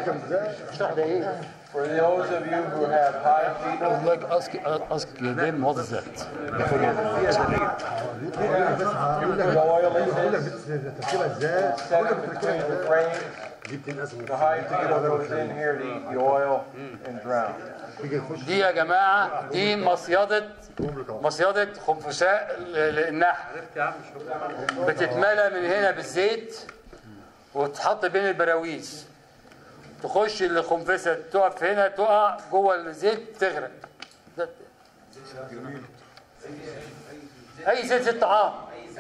كام ازاي اشرح ده ايه For those of you who have high I feet, would like ask ask them what is that before you يقول لك the oil is يقول لك بتركبها ازاي set up between the frames. دي بتنقسم The high feet goes in here to eat the oil and drown. تيجي تخش دي يا جماعه دي مصيده مصيده خنفساء ال- النحل بتتملى من هنا بالزيت وتتحط بين البراويز تخش الخنفسه تقف هنا تقع جوه الزيت تغرق ده- اي زيت زيت طعام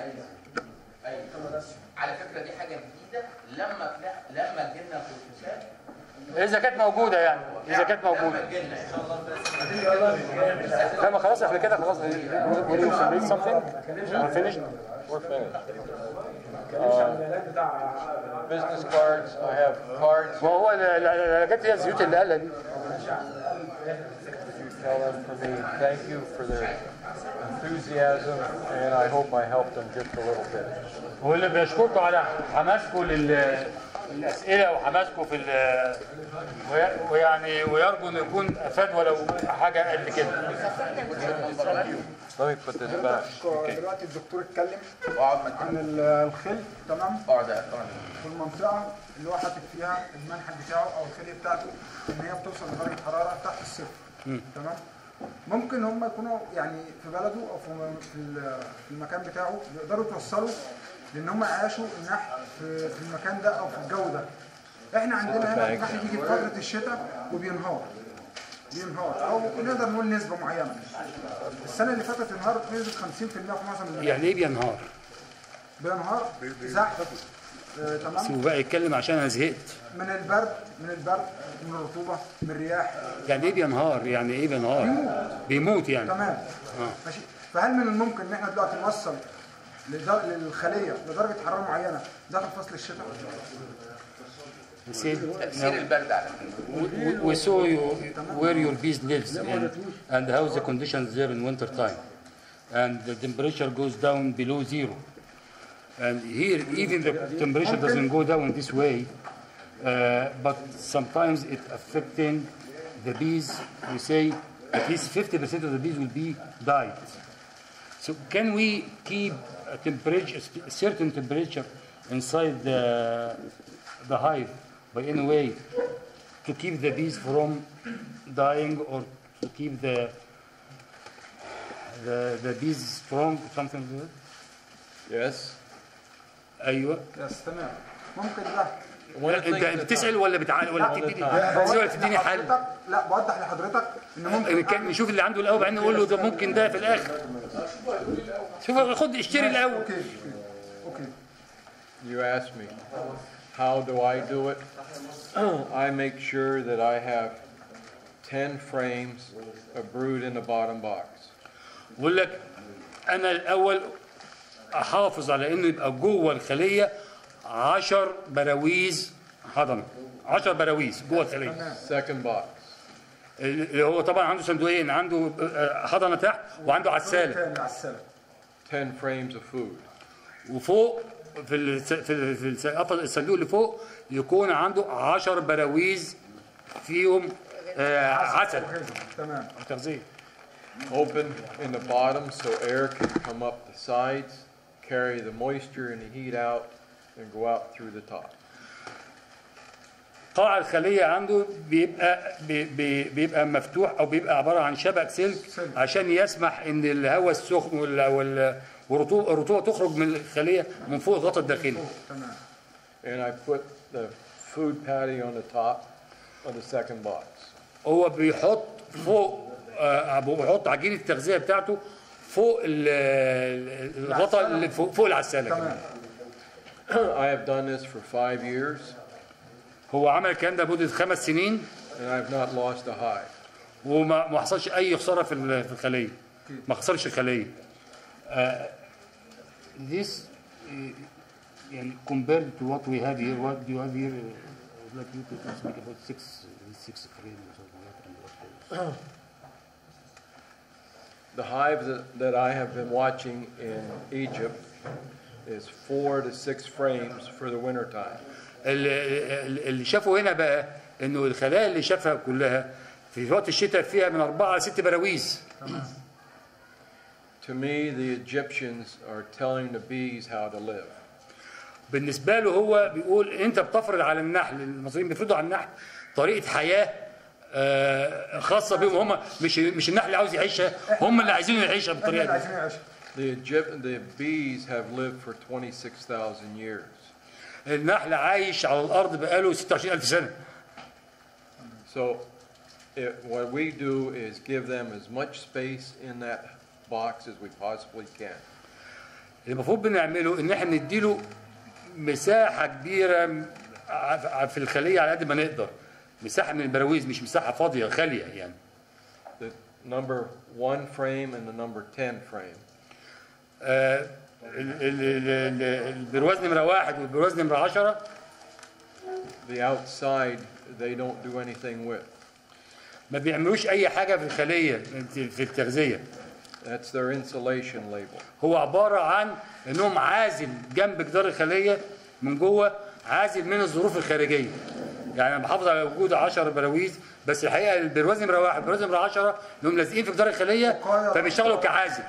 على فكره دي حاجه جديده لما لما جبنا الخصوصات اذا كانت موجوده يعني اذا كانت موجوده لا ما خلاص احنا كده خلاص will you submit something we're finished We're finished. Uh, Business cards, I have cards. وهو ال- ال- العلاجات هي الزيوت اللي قالها دي You tell them for me, thank you for their enthusiasm, and I hope I helped them just a little bit. واللي بيشكركم على حماسكم لل الاسئله وحماسكم في ال- وي- ويعني ويرجو انه يكون افاد ولو حاجه قد كده Let me put this back. دلوقتي الدكتور اتكلم اقعد مكانك عن ال- الخل تمام اقعد يا أخوان. في المنطقه اللي هو حاطط فيها المنحل بتاعه او الخليه بتاعته ان هي بتوصل لدرجه حراره تحت الصفر تمام ممكن هم يكونوا يعني في بلده او في م- في ال- في المكان بتاعه يقدروا يتوصلوا لان هم عاشوا النحل في في المكان ده او في الجو ده احنا عندنا هنا النحل بيجي في فتره الشتاء وبينهار بينهار او نقدر نقول نسبه معينه السنه اللي فاتت انهار نسبه 50% في معظم المكان يعني ايه بينهار؟ بينهار زحف آه، تمام سيبه بقى يتكلم عشان انا زهقت من البرد من البرد من الرطوبه من الرياح يعني ايه بينهار؟ يعني ايه بينهار؟ بيموت يعني تمام ماشي فهل من الممكن ان احنا دلوقتي نوصل لدر- للخليه لدرجه حراره معينه داخل فصل الشتاء تاثير البرد على فكره we saw you where your bees lives in, and how the conditions there in winter time and the temperature goes down below zero and here even the temperature doesn't go down this way uh, but sometimes it affecting the bees we say at least 50% of the bees will be died so can we keep a temperature a certain temperature inside the the hive by any way to keep the bees from dying or to keep the the, the bees strong something like that Yes? ايوه يس تمام ممكن ده One of the انت things that- بتسال ولا بتعال ولا بتديني بتسال ولا بتديني حل حضرتك لا بوضح لحضرتك ان ممكن كان نشوف اللي عنده الاول بعدين نقول له ده ممكن ده في الاخر شوف خد اشتري الاول اوكي اوكي You asked me, how do I do it? I make sure that I have 10 frames of brood in the bottom box. بقول لك انا الاول احافظ على انه يبقى جوه الخليه 10 براويز حضنه 10 براويز جوه الخليه Second box, اللي هو طبعا عنده صندوقين عنده آه، حضنه تحت وعنده عساله تاني على السلام 10 frames of food. وفوق في الس- في ال- في الس- قفص الصندوق اللي فوق يكون عنده 10 براويز فيهم آه، عسل تمام تغذيه Open in the bottom so air can come up the sides, carry the moisture and the heat out, and go out through the top. قاع الخليه عنده بيبقى بي- بي- بيبقى مفتوح او بيبقى عباره عن شبك سلك عشان يسمح ان الهواء السخن وال- وال- والرطوبه الرطوبه تخرج من الخليه من فوق الغطاء الداخلي تمام And I put the food patty on the top of the second box. هو بيحط فوق آه، بيحط عجينه التغذيه بتاعته فوق ال- ال- الغطاء اللي فوق, فوق العساله كمان تمام I have done this for five years, هو عمل الكلام ده لمده خمس سنين and I've not lost a hive. وما ما حصلش اي خساره في ال- في الخليه ما خسرش الخليه آه، this آه، يعني compared to what we have here what do you have here uh, I would like you to speak about six six frame or something like that. The hive that, that I have been watching in Egypt is four to six frames for the winter time. ال- ال- اللي شافوا هنا بقى انه الخلايا اللي شافها كلها في وقت الشتاء فيها من اربعه لست براويز To me, the Egyptians are telling the bees how to live. بالنسبه له هو بيقول انت بتفرض على النحل المصريين بيفرضوا على النحل طريقه حياه آه، خاصه بهم هم مش مش النحل اللي عاوز يعيشها هم اللي عايزين يعيشها احنا اللي بالطريقه دي عايزين نعيشها The Egypt, the bees have lived for 26,000 years. النحل عايش على الارض بقاله 26000 سنه So it, what we do is give them as much space in that box as we possibly can. اللي المفروض بنعمله ان احنا نديله مساحه كبيره م- ع- في الخليه على قد ما نقدر مساحه من البراويز مش مساحه فاضيه خاليه يعني The number one frame and the number 10 frame. آه، ال- ال- ال- ال- البرواز نمره واحد والبرواز نمره 10 The outside, they don't do anything with. ما بيعملوش اي حاجه في الخليه في التغذيه That's their insulation label. هو عباره عن انهم عازل جنب جدار الخليه من جوه عازل من الظروف الخارجيه يعني انا بحافظ على وجود 10 براويز بس الحقيقه البرواز نمره واحد البرواز نمره 10 انهم لازقين في جدار الخليه فبيشتغلوا كعازل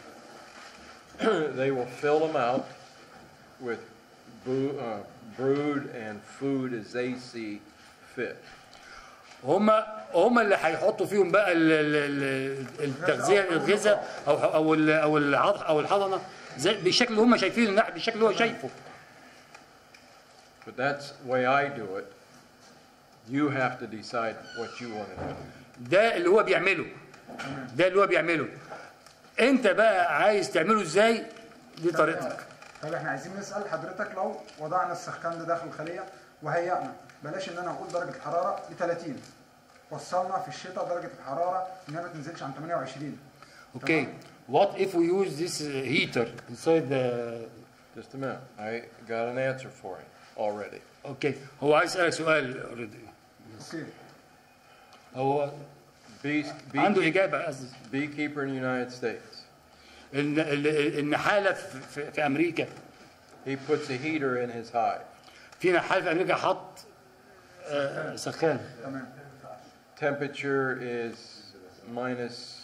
They will fill them out with boo- uh, brood and food as they see fit. هم هم اللي هيحطوا فيهم بقى ال- ال- ال- التغذيه الغذاء او او ال- او العض او الحضنه زي بالشكل اللي هم شايفينه النحل بالشكل اللي هو شايفه But that's the way I do it. You have to decide what you want to do. ده اللي هو بيعمله ده اللي هو بيعمله انت بقى عايز تعمله ازاي دي طريقتك طب احنا عايزين نسال حضرتك لو وضعنا السخان ده داخل الخليه وهيئنا بلاش ان انا اقول درجه الحراره ل 30 وصلنا في الشتاء درجه الحراره انها ما تنزلش عن 28 Okay. What if we use this uh, heater inside the Just a minute. I got an answer for it already. Okay. هو عايز يسألك سؤال already. اوكي هو Bee, عنده bee, إجابة قصدي beekeeper in the United States. إن ال- النحالة في, في, في أمريكا He puts a heater in his hive. في نحال في أمريكا حط آه، سخان تمام Temperature is minus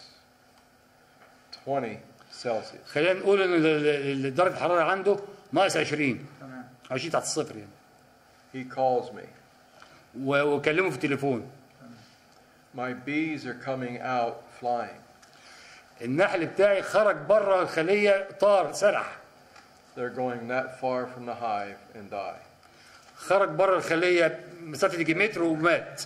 20 Celsius. خلينا نقول إن ال- ال- ال- درجة الحرارة عنده ناقص 20 تمام 20 تحت الصفر يعني He calls me. و- وكلمه في التليفون My bees are coming out flying. النحل بتاعي خرج بره الخلية طار سرح They're going that far from the hive and die. خرج بره الخلية مسافة يجي متر ومات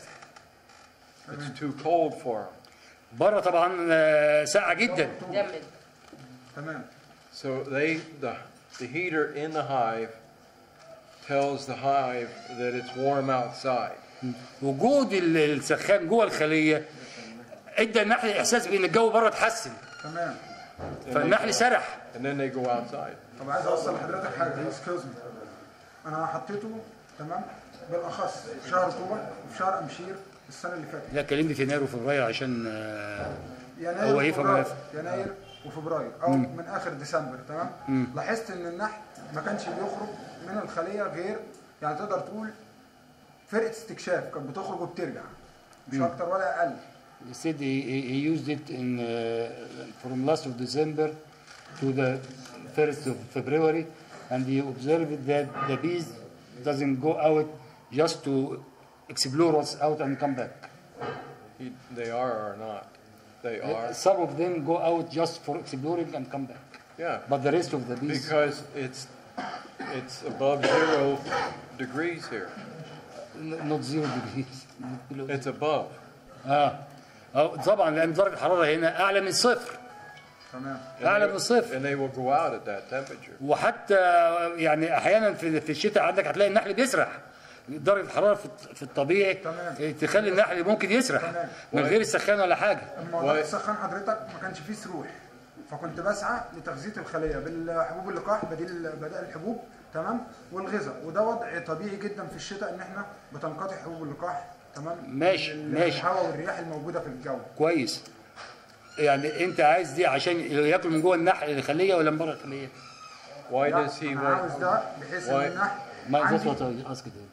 It's too cold for them. بره طبعا آه، ساقعة جدا جمد تمام So they, the, the heater in the hive tells the hive that it's warm outside. وجود ال- السخان جوه الخليه ادى النحل احساس بان الجو بره اتحسن تمام فالنحل سرح And then they go outside. طب عايز اوصل لحضرتك حاجه اكسكيوز مي انا حطيته تمام بالاخص في شهر اكتوبر وفي شهر امشير السنه اللي فاتت لا كلمني في يناير وفبراير عشان آه، يناير هو يفهم وفبراير. ويفهم. يناير وفبراير او من اخر ديسمبر تمام لاحظت ان النحل ما كانش بيخرج من الخليه غير يعني تقدر تقول فرقه استكشاف كانت بتخرج وبترجع مش اكتر ولا اقل he said he, he he used it in uh, from last of December to the first of February and he observed that the bees doesn't go out just to explore what's out and come back He, they are or not. They are. some of them go out just for exploring and come back Yeah. but the rest of the bees Because it's, it's above zero degrees here. n- not zero degrees not below It's above. اه اه طبعا لان درجه الحراره هنا اعلى من صفر تمام And أعلى they- من الصفر. And they will go out at that temperature. وحتى يعني احيانا في في الشتاء عندك هتلاقي النحل بيسرح درجه الحراره في في الطبيعي تمام. تخلي النحل ممكن يسرح تمام. من غير السخان ولا حاجه الموضوع و- السخان حضرتك ما كانش فيه سروح فكنت بسعى لتغذيه الخليه بالحبوب اللقاح بديل بدائل الحبوب تمام والغذاء وده وضع طبيعي جدا في الشتاء ان احنا بتنقطع حبوب اللقاح تمام ماشي، من ماشي. الهواء والرياح الموجوده في الجو كويس يعني انت عايز دي عشان ياكل من جوه النحل الخليه ولا من بره الخليه؟ Why لا، does he انا عاوز want, ده بحيث ان Why- النحل ما عندي- ذات وات اسكت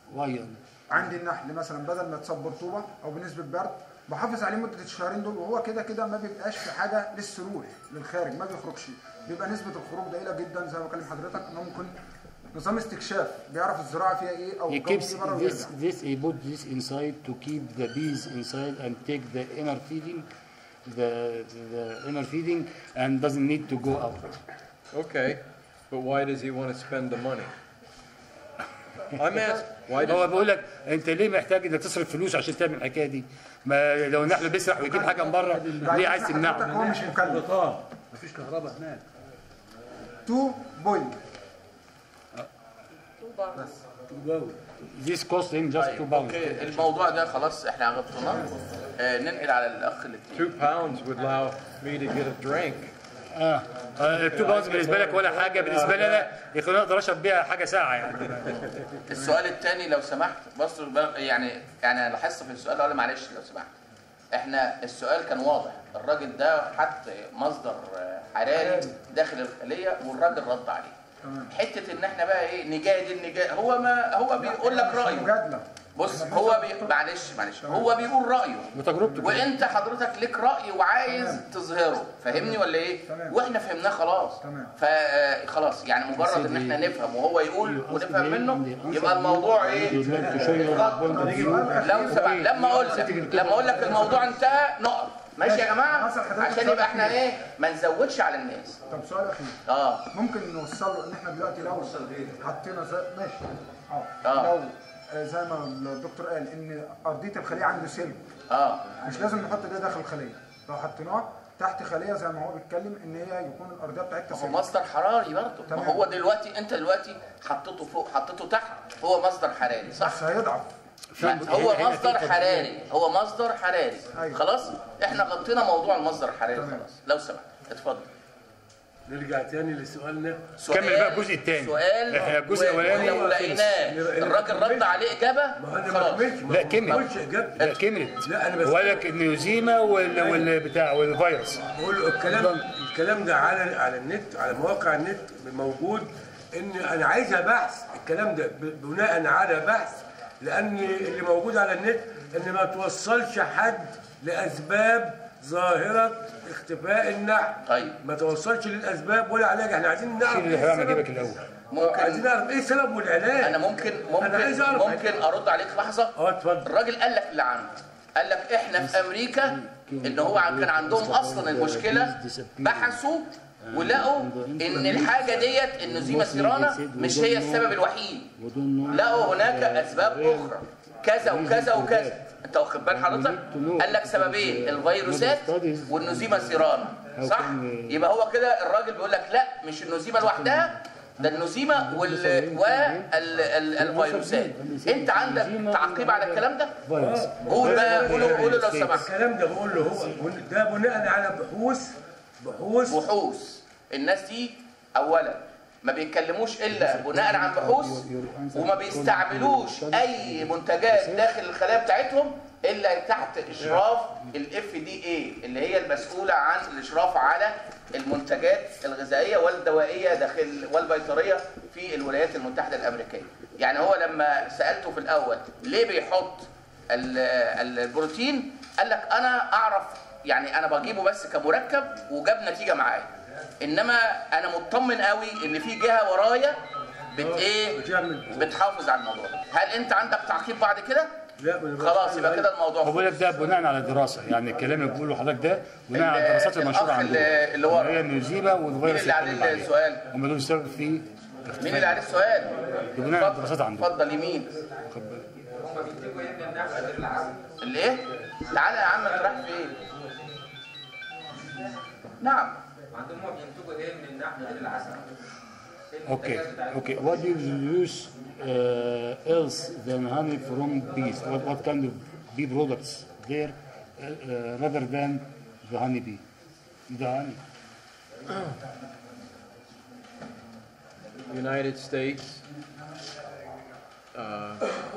Why? عندي النحل مثلا بدل ما يتصاب برطوبه او بنسبه برد بحافظ عليه مده الشهرين دول وهو كده كده ما بيبقاش في حاجه للسروح للخارج ما بيخرجش بيبقى نسبه الخروج ضئيله جدا زي ما بكلم حضرتك ان هو ممكن نظام استكشاف بيعرف الزراعه فيها ايه او He الجو keeps فيه بره this, ويرجع this, he put this inside to keep the bees inside and take the inner feeding, the, the inner feeding and doesn't need to go out. Okay, but why does he want to spend the money? I'm asking, why هو does, بيقول لك انت ليه محتاج انك تصرف فلوس عشان تعمل الحكايه دي؟ ما لو النحل بيسرح ويجيب حاجه من بره ليه عايز حضرتك تمنعه؟ هو مش مكلف مفيش كهرباء هناك 2 بوينت This cost him just two pounds. اوكي الموضوع ده خلاص احنا غطيناه آه، ننقل على الاخ الاثنين two pounds would allow me to get a drink? اه آه، التو باونز بالنسبه لك ولا حاجه بالنسبه لي انا يخليني اقدر اشرب بيها حاجه ساعه يعني السؤال الثاني لو سمحت بص يعني يعني أنا لاحظت في السؤال ولا معلش لو سمحت احنا السؤال كان واضح الراجل ده حط مصدر آه، حراري داخل الخليه والراجل رد عليه حته ان احنا بقى ايه نجادل نجادل هو ما هو بيقول لك رايه مجادله بص هو بي... معلش معلش هو بيقول رايه وتجربته كده. وانت حضرتك ليك راي وعايز تظهره فاهمني ولا ايه تمام. واحنا فهمناه خلاص تمام. فخلاص يعني مجرد ان احنا نفهم وهو يقول ونفهم منه يبقى الموضوع ايه You'd like to show your point of view. لو سمحت لما اقول لك لما اقول لك الموضوع انتهى نقف ماشي يا جماعه مثلا حضرتك عشان سؤال يبقى احنا أخير. ايه ما نزودش على الناس طب سؤال اخير اه ممكن نوصل له ان احنا دلوقتي لو حطينا زي ماشي اه آه. لو آه، زي ما الدكتور قال ان ارضيه الخليه عنده سلم اه مش لازم نحط ده داخل الخليه لو حطيناه تحت خليه زي ما هو بيتكلم ان هي يكون الارضيه بتاعتها هو سلم مصدر حراري برضه ما تمام. هو دلوقتي انت دلوقتي حطيته فوق حطيته تحت هو مصدر حراري صح بس هيضعف لا، هو مصدر حراري هو مصدر حراري أيوة. خلاص احنا غطينا موضوع المصدر الحراري تمام. خلاص لو سمحت اتفضل نرجع تاني لسؤالنا سؤال كمل بقى الجزء التاني. سؤال إحنا الجزء و- الأولاني ولو لقيناه الراجل رد عليه اجابه ما هو انا ما خلاص كملتش ما لا، هو كمل. ما قلتش اجابتي لا كملت لا، أنا بس- هو قال لك النيوزيما وال والبتاع والفيروس بقول له الكلام الكلام ده على على النت على مواقع النت موجود ان انا عايزها بحث الكلام ده ب- بناء على بحث لان اللي موجود على النت ان ما توصلش حد لاسباب ظاهره اختفاء النحل طيب. ما توصلش للاسباب ولا علاج احنا عايزين نعرف شيل ايه الحرام السبب اجيبك الاول ممكن عايزين نعرف ايه السبب والعلاج انا ممكن أنا عايز ممكن أعرف. ممكن ارد عليك لحظه اه اتفضل الراجل قال لك اللي عنده قال لك احنا في امريكا ان هو كان عندهم اصلا المشكله بحثوا ولقوا ان الحاجه ديت النزيمه سيرانا مش هي السبب الوحيد لقوا هناك اسباب اخرى كذا وكذا وكذا انت واخد بال حضرتك قال لك سببين الفيروسات والنزيمه سيرانا صح يبقى هو كده الراجل بيقول لك لا مش النزيمه لوحدها ده النزيمه وال والفيروسات انت عندك تعقيب على الكلام ده فيروس قول بقى قولوا قولوا لو سمحت الكلام ده بقول له هو ده بناء على بحوث بحوث بحوث الناس دي اولا ما بيتكلموش الا بناء عن بحوث وما بيستعملوش اي منتجات داخل الخلايا بتاعتهم الا تحت اشراف الاف دي اي اللي هي المسؤوله عن الاشراف على المنتجات الغذائيه والدوائيه داخل والبيطريه في الولايات المتحده الامريكيه يعني هو لما سالته في الاول ليه بيحط ال- البروتين قال لك انا اعرف يعني انا بجيبه بس كمركب وجاب نتيجه معايا انما انا مطمن قوي ان في جهه ورايا بت ايه بتعمل بتحافظ على الموضوع هل انت عندك تعقيب بعد كده لا ما أنا خلاص يبقى كده الموضوع هو بيقول لك ده بناء على دراسه يعني الكلام اللي بيقوله حضرتك ده بناء على ال- الدراسات المنشوره الأخ عندهم اللي- اللي ورا. هي النيوزيما والفيروس مين اللي عليه اتكلم عليه. السؤال؟ هم دول السبب في مين اللي عليه السؤال بناء على الدراسات عندهم اتفضل يمين الايه تعالى يا عم انت رايح فين نعم عندهم هم بينتجوا ايه من النحل غير العسل؟ Okay, okay. What do you use uh, else than honey from bees? What, what kind of bee products there uh, uh, rather than the honey bee? The honey. United States uh,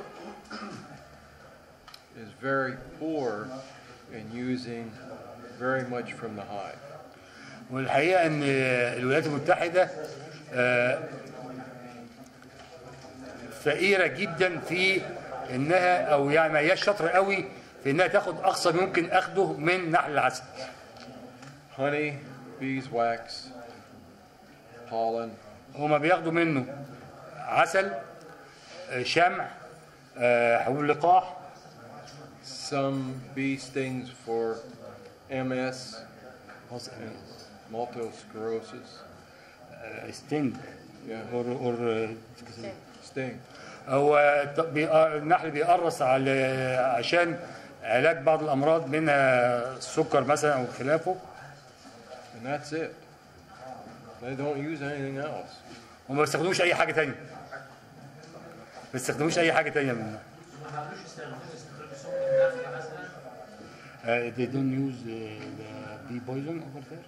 is very poor in using very much from the hive. والحقيقة إن الولايات المتحدة آه، فقيره جدا في انها او يعني ما هياش شاطره قوي في انها تاخد اقصى ما يمكن اخده من نحل العسل Honey, beeswax, pollen, هما بياخدوا منه عسل آه، شمع آه، حبوب لقاح some bee stings for MS and multiple sclerosis. ستيند Yeah, اور اور sting. هو ط- بي- آه، النحل بيقرص على عشان علاج بعض الامراض منها السكر مثلا او خلافه And that's it. They don't use anything else. وما بيستخدموش اي حاجه تانية ما بيستخدموش اي حاجه تانية منها ما حدوش يستخدموا يستخدموا سم النحل مثلا Uh, they don't use uh, the bee poison over there.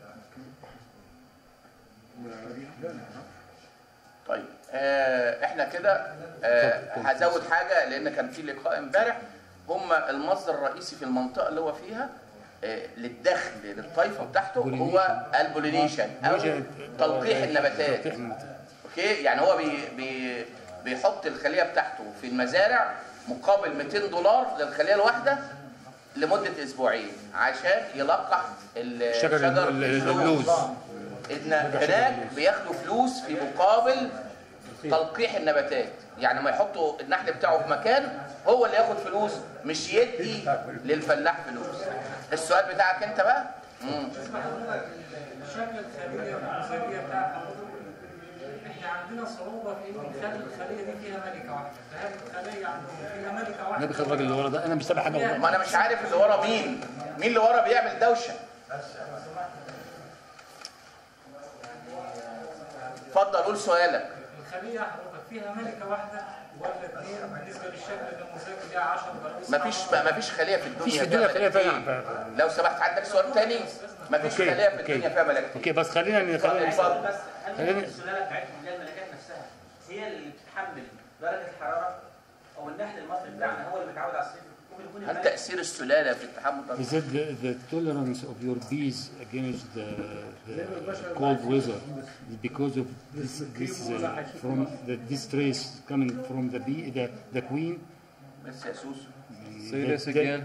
طيب آه احنا كده آه هزود حاجه لان كان في لقاء امبارح هم المصدر الرئيسي في المنطقه اللي هو فيها آه للدخل للطائفه بتاعته هو البولينيشن او تلقيح النباتات تلقيح النباتات. اوكي يعني هو بي بي بيحط الخليه بتاعته في المزارع مقابل 200 دولار للخليه الواحده لمده اسبوعين عشان يلقح ال- شجر شجر ال- ال- اللوز إن هناك بياخدوا فلوس في مقابل تلقيح النباتات يعني ما يحطوا النحل بتاعه في مكان هو اللي ياخد فلوس مش يدي للفلاح فلوس السؤال بتاعك انت بقى مم. شكل الخليه النموذجيه بتاعت حضرتك احنا عندنا صعوبه في ان نخلي الخليه دي فيها ملكه واحده فهذه الخليه عندهم فيها ملكه واحده النبي خد الراجل اللي ورا ده انا مش سامع حاجه والله ما انا مش عارف اللي ورا مين مين اللي ورا بيعمل دوشه اتفضل قول سؤالك الخليه حضرتك فيها ملكه واحده ولا اثنين بالنسبه للشكل النموذجي ليها 10 ضرائب مفيش مفيش خليه في الدنيا مفيش في الدنيا خليها ملكتين. فيها لو سمحت عندك سؤال تاني مفيش أوكي، خليه في أوكي. الدنيا فيها ملكتين اوكي بس خلينا خلينا اتفضل بس هل خلينا- السلاله بتاعتهم اللي هي الملكات نفسها هي اللي بتتحمل درجه الحراره او النحل المصري بتاعنا هو اللي متعود على الصيف ممكن يكون هل الملك تاثير السلاله في التحمل Is it the, the tolerance of your bees against the, the cold weather is because of this, this uh, from the this stress coming from the bee the, the queen بس يا سوسو Say that- this that again.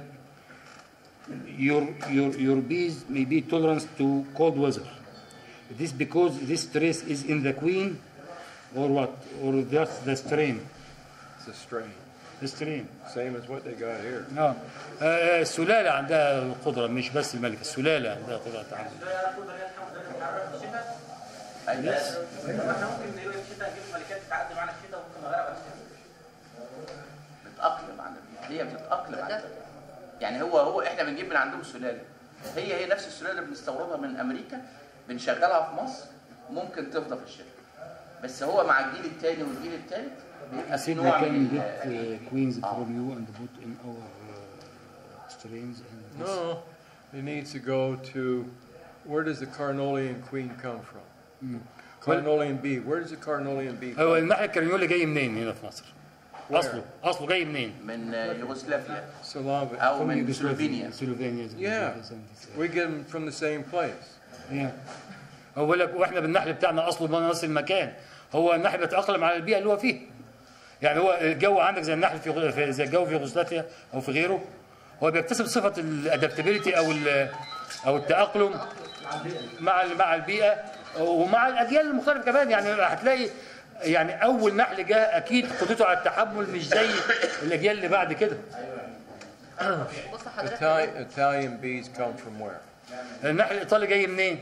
your your your bees may be tolerant to cold weather this because this stress is in the queen or what or just the strain It's a strain. the strain Same as what they got here. اه آه، السلاله عندها القدره مش بس الملكه السلاله عندها قدره تعامل السلاله تقدر هي تحمل درجه الحراره في الشتاء ايوه احنا ممكن نلاقي في الشتاء نجيب ملكات تعدي معانا الشتاء وممكن نغرق على الشتاء بتتاقلم على البيئة. هي بتتاقلم على البيئة. يعني هو هو احنا بنجيب من عندهم سلاله هي هي نفس السلاله اللي بنستوردها من امريكا بنشغلها في مصر ممكن تفضى في الشتاء بس هو مع الجيل الثاني والجيل الثالث بيبقى في said we نوع can من get ال- uh, queens from you and put in our uh, strains and this. No, it needs to go to, where does the Carnolian queen come from? Carnolian bee, where does the Carnolian bee هو come النحل الكرنيولي جاي منين هنا في مصر؟ اصله اصله جاي منين؟ من يوغوسلافيا Slavic. او From من Yugoslavia. سلوفينيا Slovenia. Yeah. We get them from the same place. Yeah. هو بيقول لك واحنا بالنحل بتاعنا اصله من نفس المكان هو النحل بيتاقلم على البيئه اللي هو فيها يعني هو الجو عندك زي النحل في في- زي الجو في يوغوسلافيا او في غيره هو بيكتسب صفه الادابتابيلتي او ال- او التاقلم مع ال- مع البيئه ومع الاجيال المختلفه كمان يعني هتلاقي يعني اول نحل جاء اكيد قدرته على التحمل مش زي الاجيال اللي بعد كده بص حضرتك Italian, Italian bees come from where? النحل الايطالي جاي منين؟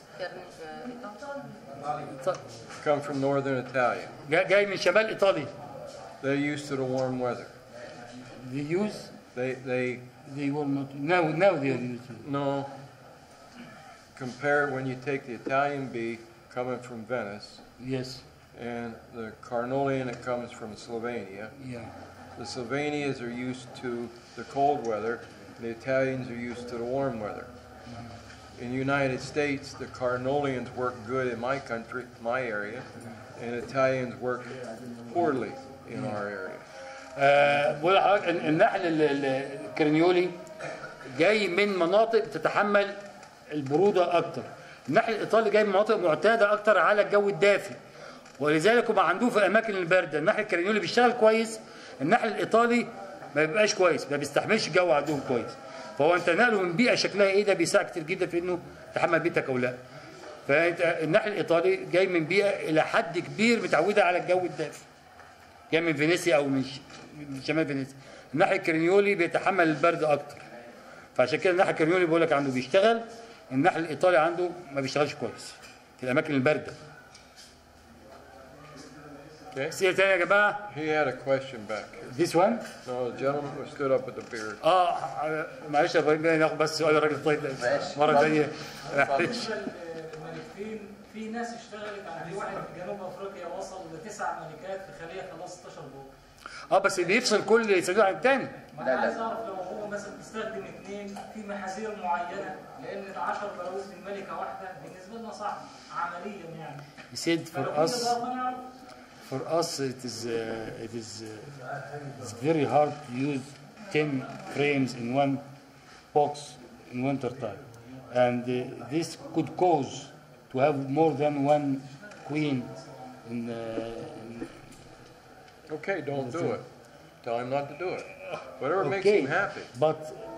Come from northern Italia. جا- جاي من شمال ايطاليا They're used to the warm weather. they use They, they, they will not now now they are used to no, compare when you take the Italian bee coming from Venice yes and the Carnolian that comes from Slovenia. yeah The Slovenians are used to the cold weather, the Italians are used to the warm weather. In the United States, the Carnolians work good in my country, my area, and Italians work poorly in our area. آه، بقول لحضرتك إن النحل ال- ال- الكرنيولي جاي من مناطق تتحمل البروده اكتر النحل الايطالي جاي من مناطق معتاده اكتر على الجو الدافي ولذلك هم عندهم في الاماكن البارده النحل الكرينيولي بيشتغل كويس النحل الايطالي ما بيبقاش كويس ما بيستحملش الجو عندهم كويس فهو انت نقله من بيئه شكلها ايه ده بيساعد كتير جدا في انه تحمل بيتك او لا فانت النحل الايطالي جاي من بيئه الى حد كبير متعوده على الجو الدافئ جاي من فينيسيا او من ش- من شمال فينيسيا النحل الكرينيولي بيتحمل البرد اكتر فعشان كده النحل الكرينيولي بقول لك عنده بيشتغل النحل الايطالي عنده ما بيشتغلش كويس في الاماكن البارده Okay. اسئله تانية يا جماعه He had a question back here. this one No, the gentleman who stood up with the beard. اه معلش يا ابراهيم ناخد بس سؤال الراجل طيب ماشي. مره ثانيه معلش بالنسبه للملكتين في ناس اشتغلت يعني في واحد في جنوب افريقيا وصل لتسع ملكات في خليه خلاص 16 بوق اه بس بيفصل كل صندوق عن الثاني ما لا، انا لا. عايز اعرف لو هو مثلا بيستخدم اثنين في محاذير معينه لان ال 10 براويز من ملكه واحده بالنسبه لنا صعب عمليا يعني He said for فلو us في نظام نعرف for us it is uh, it is uh, it's very hard to use 10 frames in one box in winter time and uh, this could cause to have more than one queen in, uh, in Okay, don't do it. Tell him not to do it. Whatever makes okay him happy. but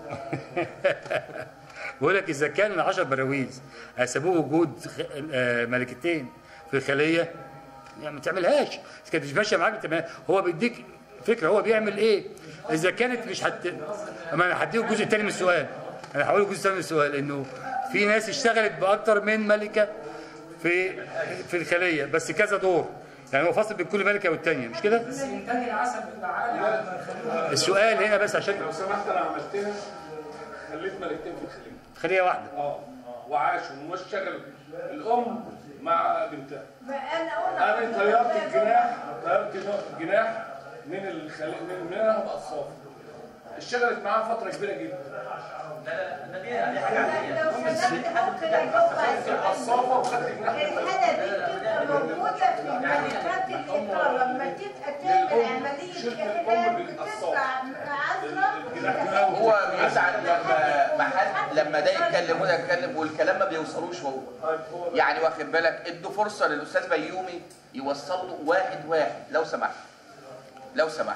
بقول لك اذا كان ال 10 براويز هيسببوا وجود خ- آه، ملكتين في الخليه يعني ما تعملهاش اذا كانت مش ماشيه معاك بتعملها. هو بيديك فكره هو بيعمل ايه اذا كانت مش هت اما انا هديك الجزء الثاني من السؤال انا هقول الجزء الثاني من السؤال انه في ناس اشتغلت باكتر من ملكه في في الخليه بس كذا دور يعني هو فاصل بين كل ملكه والثانيه مش كده بس انتاج العسل بيبقى عالي على ما يخلوها السؤال هنا بس عشان لو سمحت انا عملتها خليت ملكتين في الخليج خليه واحده اه وعاشوا واشتغل الام مع بنتها انا انا طيرت الجناح طيرت الجناح من الخليج من منها باصفار اشتغلت معاها فتره كبيره جدا لا لا لا دي دي حاجه عاديه لو سمحت ممكن اجاوب قصافه وخدت جناح الحالة دي بتبقى موجودة في الملكات الإطار لما تبقى تعمل عملية إحلال بتطلع عذرة هو بيزعل لما ما حد لما ده يتكلم وده يتكلم والكلام ما بيوصلوش هو يعني واخد بالك ادوا فرصه للاستاذ بيومي يوصل له واحد واحد لو سمحت لو سمحت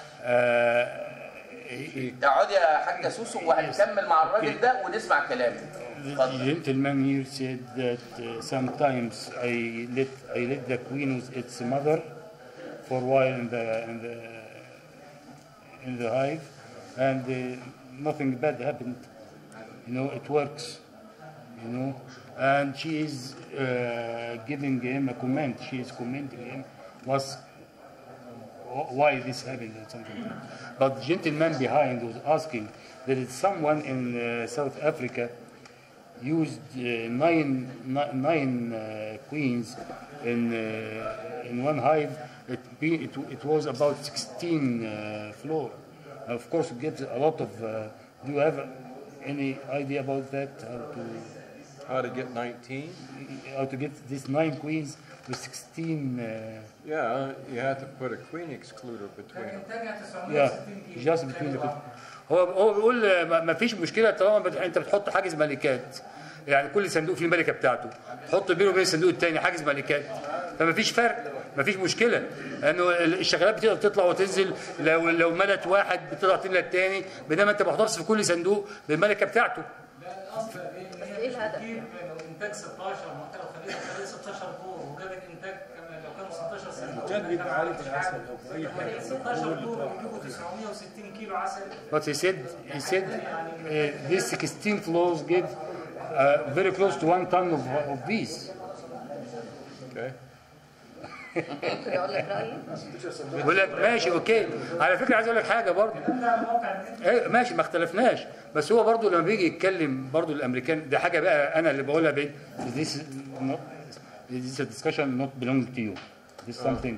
آه اقعد يا حاجه سوسو وهنكمل مع الراجل ده ونسمع كلامه The اتفضل gentleman here said that uh, sometimes I let I let the queen with its mother for a while in the in the in the hive, and uh, nothing bad happened. You know, it works. You know, and she is uh, giving him a comment. She is commenting him was wh- why this happened or something. like that. But the gentleman behind was asking that it's someone in uh, South Africa used uh, nine, ni- nine uh, queens in, uh, in one hive. It, be, it, it was about 16 uh, floor. Of course, it gives a lot of. Uh, do you have any idea about that? How to, How to get 19? how to get these nine queens with 16? Uh, Yeah, you have to put a queen excluder between كان them. انتاجها yeah, 960 كيلو just between the هو هو بيقول ما ما فيش مشكله طالما بت- انت بتحط حاجز ملكات يعني كل صندوق فيه الملكه بتاعته تحط بينه وبين الصندوق الثاني حاجز ملكات فما فيش فرق ما فيش مشكله لانه الشغالات بتقدر تطلع وتنزل لو لو ملت واحد بتطلع تملى الثاني بينما انت محتفظ في كل صندوق بالملكه بتاعته لا الاصل ان إيه هي مش الهدف؟ بتجيب لو انتاج 16 ما انت لو خليت خليت 16 دور وجابت انتاج كمان لو كانوا 16 سنه الإنتاج بيبقى عالي في العسل أو في أي حاجة. 16 دور يجيبوا 960 كيلو عسل But he said, he said uh, these 16 floors give uh, very close to one ton of, of bees. Okay? ممكن اقول لك رايي بيقول لك ماشي اوكي على فكره عايز اقول لك حاجه برضه ده موقع النت ايه ماشي ما اختلفناش بس هو برضه لما بيجي يتكلم برضه الامريكان ده حاجه بقى انا اللي بقولها بين this is not this is a discussion not belonging to you this is something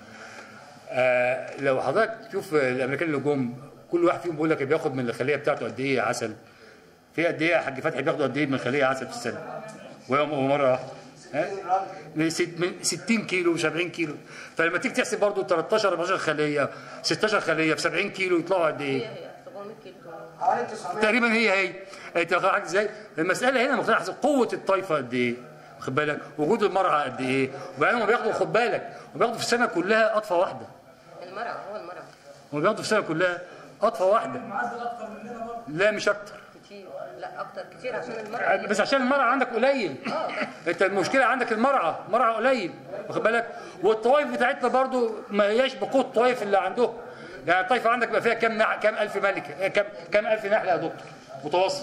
آه لو حضرتك تشوف الامريكان اللي جم كل واحد فيهم بيقول لك بياخد من الخليه بتاعته قد ايه عسل في قد ايه يا حاج فتحي بياخدوا قد ايه من الخليه عسل في السنه ويوم مره واحده ها؟ من ست- من 60 كيلو 70 كيلو فلما تيجي تحسب برضه 13 14 خليه 16 خليه في 70 كيلو يطلعوا قد ايه؟ هي هي 700 كيلو حوالي 900 تقريبا هي هي انت واخد بالك ازاي؟ المساله هنا مختلفه حسب قوه الطائفه قد ايه؟ واخد بالك وجود المرعى قد ايه وبعدين هم بياخدوا خد بالك هم بياخدوا في السنه كلها قطفه واحده المرأة هو المرأة هم بياخدوا في السنه كلها قطفه واحده معدل اكتر مننا برضه لا مش اكتر كتير لا اكتر كتير عشان المرأة هي- بس عشان المرعى عندك قليل انت المشكله عندك المرعى مرعى قليل واخد بالك والطوائف بتاعتنا برضو ما هياش بقوه الطوائف اللي عندهم يعني الطائفه عندك بقى فيها كام نع... كام الف ملكه كام كام الف نحله يا دكتور متوسط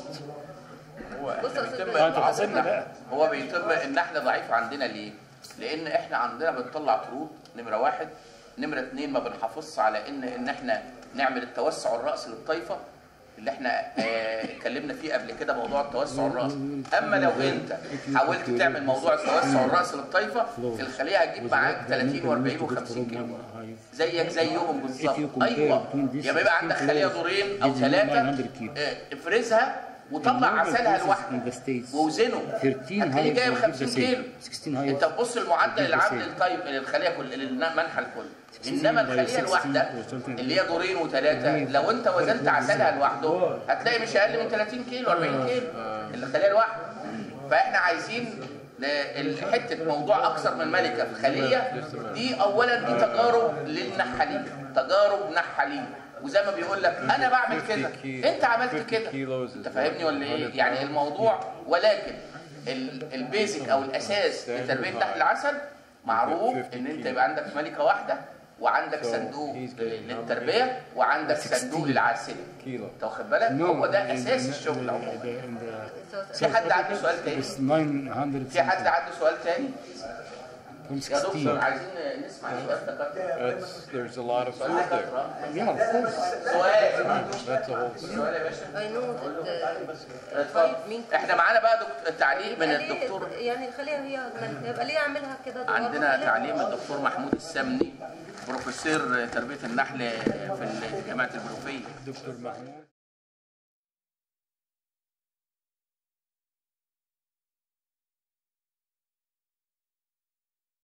هو بص يا أستاذ بيتم باسم. انت حاسبنا بقى هو بيتم النحله ضعيفه عندنا ليه؟ لان احنا عندنا بنطلع طرود نمره واحد نمره اثنين ما بنحافظش على ان ان احنا نعمل التوسع الراسي للطائفه اللي احنا آه، اتكلمنا فيه قبل كده موضوع التوسع الراسي اما لو انت حاولت تعمل موضوع التوسع الراسي للطائفه في الخليه هتجيب معاك 30 و40 و50 كيلو زيك زيهم بالظبط ايوه يبقى يبقى عندك خليه دورين او ثلاثه افرزها وطلع عسلها لوحدها ووزنه هتلاقيه جايب 50 كيلو انت تبص لمعدل العمل الطيب للخليه كل للمنحى الكل انما الخليه الواحده اللي هي دورين وثلاثه لو انت وزنت عسلها لوحده هتلاقي مش اقل من 30 كيلو 40 كيلو الخليه الواحده فاحنا عايزين ل- حته موضوع اكثر من ملكه في الخليه دي اولا دي تجارب للنحالين تجارب نحالين وزي ما بيقول لك انا بعمل كده انت عملت كده انت فاهمني ولا ايه يعني الموضوع ولكن ال- البيزك او الاساس لتربيه نحل العسل معروف ان انت يبقى عندك ملكه واحده وعندك صندوق للتربيه وعندك صندوق للعسل انت واخد بالك هو ده اساس الشغل عموما في حد عنده سؤال تاني 900 في حد عنده سؤال تاني يا دكتور 16 عايزين نسمع سؤال دكاتره That's, there's a lot of سؤال food there. دكاتره Yeah, of course. سؤال That's a whole. سؤال يا باشا I know that uh, اتفضل. five mean احنا معانا بقى دكتور تعليق من يبقى ليه- الدكتور يعني خليها هي الملكة يبقى ليه اعملها كده دوار عندنا وخليها- تعليم الدكتور محمود السمني بروفيسور تربيه النحل في جامعه البروفيه دكتور محمود